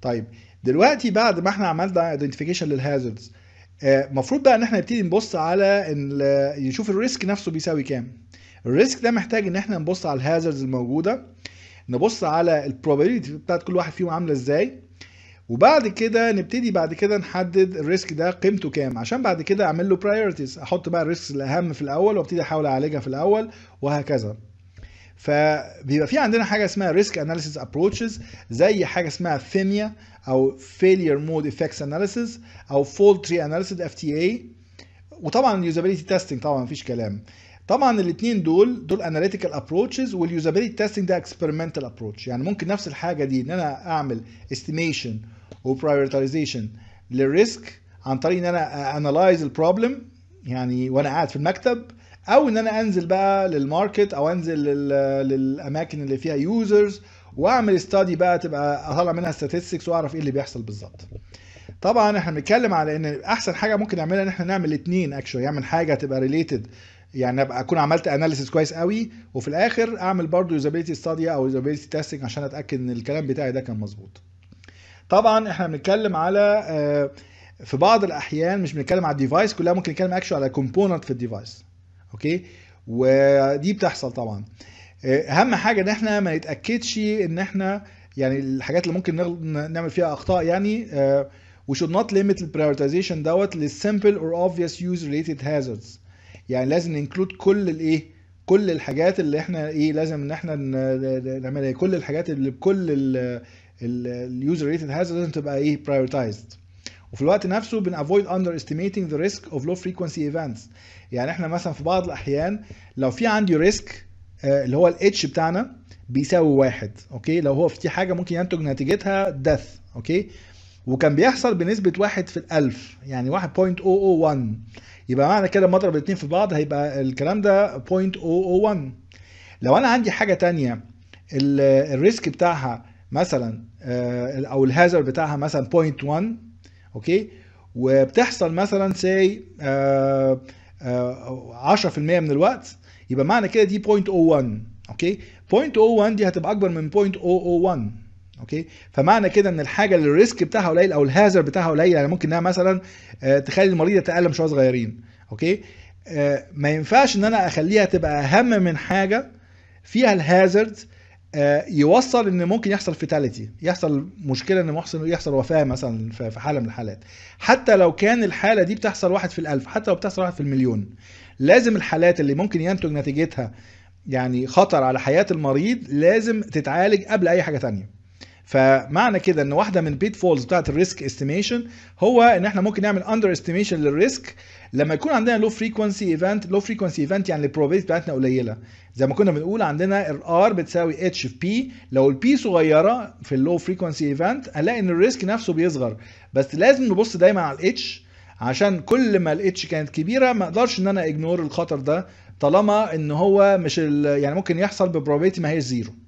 طيب دلوقتي بعد ما احنا عملنا ايدنتيفيكيشن للهازردز المفروض بقى ان احنا نبتدي نبص على ان يشوف الريسك نفسه بيساوي كام الريسك ده محتاج ان احنا نبص على الهازردز الموجوده نبص على البروبابيلتي بتاعت كل واحد فيهم عامله ازاي وبعد كده نبتدي بعد كده نحدد الريسك ده قيمته كام عشان بعد كده اعمل له برايورتيز احط بقى الريسك الاهم في الاول وابتدي احاول اعالجها في الاول وهكذا فبيبقى في عندنا حاجه اسمها ريسك اناليسيس ابروتشز زي حاجه اسمها ثيميا او فيلير مود افكتس اناليسيس او فول تري اناليسيس اف تي اي وطبعا اليوزابيلتي تيستنج طبعا مفيش كلام طبعا الاثنين دول دول اناليتيكال ابروتشز واليوزابيلتي تيستنج ده اكسبيرمنتال ابروتش يعني ممكن نفس الحاجه دي ان انا اعمل استيميشن وبرايورتيزيشن للريسك عن طريق ان انا انالايز البروبلم يعني وانا قاعد في المكتب او ان انا انزل بقى للماركت او انزل لل- للاماكن اللي فيها يوزرز واعمل ستادي بقى تبقى اطلع منها statistics واعرف ايه اللي بيحصل بالظبط طبعا احنا بنتكلم على ان احسن حاجه ممكن نعملها ان احنا نعمل الاثنين اكشوال يعمل حاجه تبقى ريليتد يعني ابقى اكون عملت اناليسيس كويس قوي وفي الاخر اعمل برضو يوزابيلتي ستادي او يوزابيلتي تيستنج عشان اتاكد ان الكلام بتاعي ده كان مظبوط طبعا احنا بنتكلم على آه، في بعض الاحيان مش بنتكلم على الديفايس كلها ممكن نتكلم اكشوال على كومبوننت في الديفايس اوكي ودي بتحصل طبعا آه، اهم حاجه ان احنا ما نتاكدش ان احنا يعني الحاجات اللي ممكن نغ- نعمل فيها اخطاء يعني آه، we should not limit the prioritization دوت للsimple or obvious use related hazards يعني لازم ننكلود كل الايه كل الحاجات اللي احنا ايه لازم ان احنا ن- نعملها كل الحاجات اللي بكل اليوزر ريتد هازارد لازم تبقى ايه prioritized وفي الوقت نفسه بن avoid underestimating the risk of low frequency events يعني احنا مثلا في بعض الاحيان لو في عندي ريسك اللي هو الاتش بتاعنا بيساوي واحد اوكي لو هو في حاجه ممكن ينتج نتيجتها ديث اوكي وكان بيحصل بنسبه واحد في الالف يعني 1.001 يبقى معنى كده لما اضرب الاثنين في بعض هيبقى الكلام ده 0.001 لو انا عندي حاجه تانية ال- الريسك بتاعها مثلا آه، او الهازر بتاعها مثلا 0.1 اوكي وبتحصل مثلا سي 10% من الوقت يبقى معنى كده دي 0.01 اوكي 0.01 دي هتبقى اكبر من 0.001 اوكي فمعنى كده ان الحاجه اللي الريسك بتاعها قليل او الهازر بتاعها قليل يعني ممكن انها مثلا آه، تخلي المريض يتالم شويه صغيرين اوكي آه، ما ينفعش ان انا اخليها تبقى اهم من حاجه فيها الهازارد يوصل ان ممكن يحصل فيتاليتي يحصل مشكله ان محسن يحصل وفاه مثلا في في حاله من الحالات حتى لو كان الحاله دي بتحصل واحد في الالف حتى لو بتحصل واحد في المليون لازم الحالات اللي ممكن ينتج نتيجتها يعني خطر على حياه المريض لازم تتعالج قبل اي حاجه تانية فمعنى كده ان واحده من بيت فولز بتاعت الريسك استيميشن هو ان احنا ممكن نعمل اندر استيميشن للريسك لما يكون عندنا لو فريكونسي ايفنت لو فريكونسي ايفنت يعني البروبابيلتي بتاعتنا قليله زي ما كنا بنقول عندنا الار بتساوي اتش في بي لو البي صغيره في اللو فريكونسي ايفنت هنلاقي ان الريسك نفسه بيصغر بس لازم نبص دايما على الاتش عشان كل ما الاتش كانت كبيره ما اقدرش ان انا اجنور الخطر ده طالما ان هو مش ال- يعني ممكن يحصل ببروبابيلتي ما هي زيرو